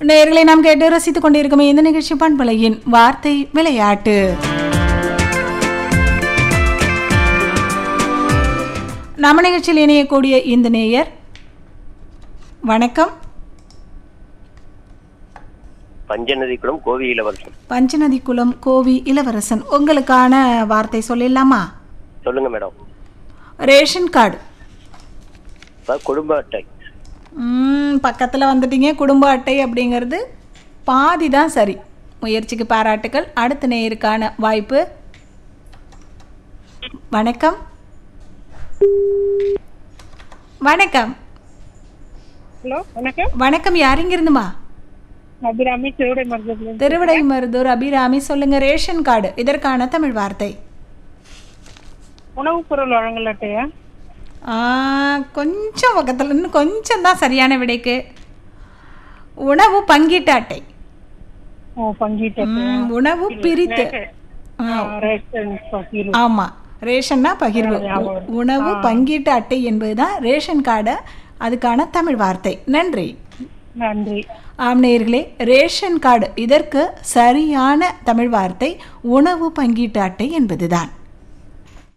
நேயர்களை நாம் கேட்டு ரசித்துக் கொண்டிருக்கும் இந்த நிகழ்ச்சி பண்பலையின் வார்த்தை விளையாட்டு நம்ம நிகழ்ச்சியில் இணையக்கூடிய இந்த நேயர் வணக்கம் பஞ்சநதி குளம் கோவி இளவரசன் பஞ்சநதி குலம் கோவி இளவரசன் உங்களுக்கான வார்த்தை சொல்லிடலாமா சொல்லுங்க மேடம் ரேஷன் கார்டு அதாவது குடும்ப அட்டை ம், பக்கத்துல வந்துட்டீங்க குடும்ப அட்டை அப்படிங்கிறது பாதி தான் சரி முயற்சிக்கு பாராட்டுக்கள் அடுத்த நேயருக்கான வாய்ப்பு வணக்கம் வணக்கம் ஹலோ வணக்கம் வணக்கம் யாருங்க இருந்துமா அபிராமி திருவிடை மருத்துவ திருவிடை மருதூர் அபிராமி சொல்லுங்க ரேஷன் கார்டு இதற்கான தமிழ் வார்த்தை உணவுப் பொருள் வழங்கல் அட்டையா ஆ, கொஞ்சம் பக்கத்தில் இன்னும் கொஞ்சம் தான் சரியான விடைக்கு உணவு பங்கீட்டு அட்டை ஓ பங்கீட்டு அட்டை. ம், உணவு பிரித்து ஆ, ரேஷன் பகிர்வு. ஆமா ரேஷன்னா பகிர்வு உ- உணவு பங்கீட்டு அட்டை என்பதுதான் ரேஷன் கார்டு அதுக்கான தமிழ் வார்த்தை நன்றி நன்றி ஆம் நேயர்களே ரேஷன் கார்டு இதற்கு சரியான தமிழ் வார்த்தை உணவு பங்கீட்டு அட்டை என்பதுதான்